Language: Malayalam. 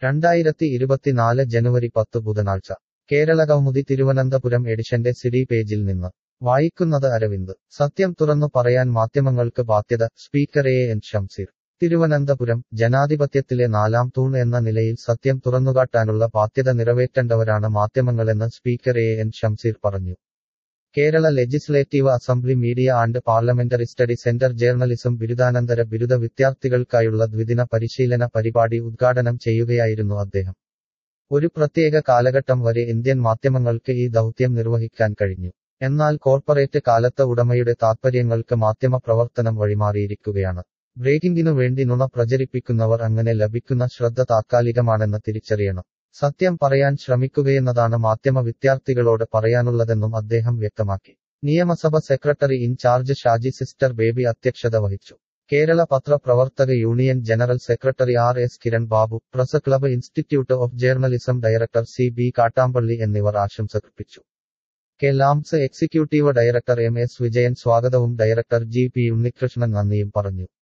രണ്ടായിരത്തി ഇരുപത്തിനാല് ജനുവരി പത്ത് ബുധനാഴ്ച കേരളകൗമുദി തിരുവനന്തപുരം എഡിഷന്റെ സിഡി പേജിൽ നിന്ന് വായിക്കുന്നത് അരവിന്ദ് സത്യം തുറന്നു പറയാൻ മാധ്യമങ്ങൾക്ക് ബാധ്യത speaker A N Shamseer Thiruvananthapuram ജനാധിപത്യത്തിലെ നാലാം തൂൺ എന്ന നിലയിൽ സത്യം തുറന്നുകാട്ടാനുള്ള ബാധ്യത നിറവേറ്റേണ്ടവരാണ് മാധ്യമങ്ങളെന്ന് സ്പീക്കർ എ എൻ ഷംസീർ പറഞ്ഞു Kerala legislative assembly media and parliamentary study centre journalism ബിരുദാനന്തര ബിരുദ വിദ്യാർത്ഥികൾക്കായുള്ള ദ്വിദിന പരിശീലന പരിപാടി ഉദ്ഘാടനം ചെയ്യുകയായിരുന്നു അദ്ദേഹം ഒരു പ്രത്യേക കാലഘട്ടം വരെ ഇന്ത്യൻ മാധ്യമങ്ങൾക്ക് ഈ ദൗത്യം നിർവഹിക്കാൻ കഴിഞ്ഞു എന്നാൽ കോർപ്പറേറ്റ് കാലത്ത് ഉടമയുടെ താത്പര്യങ്ങൾക്ക് മാധ്യമ പ്രവർത്തനം വഴിമാറിയിരിക്കുകയാണ് ബ്രേക്കിംഗിനു വേണ്ടി നുണ പ്രചരിപ്പിക്കുന്നവർ അങ്ങനെ ലഭിക്കുന്ന ശ്രദ്ധ താത്കാലികമാണെന്ന് തിരിച്ചറിയണം സത്യം പറയാൻ ശ്രമിക്കുകയെന്നതാണ് മാധ്യമ വിദ്യാർത്ഥികളോട് പറയാനുള്ളതെന്നും അദ്ദേഹം വ്യക്തമാക്കി നിയമസഭ secretary in charge Shaji sister Baby അധ്യക്ഷത വഹിച്ചു കേരള പത്രപ്രവർത്തക union general secretary R S Kiran Babu press club institute of journalism director C B Kattampally എന്നിവർ ആശംസകർപ്പിച്ചു K LAMPS executive director M S Vijayan സ്വാഗതവും ഡയറക്ടർ ജി പി ഉണ്ണികൃഷ്ണൻ നന്ദിയും പറഞ്ഞു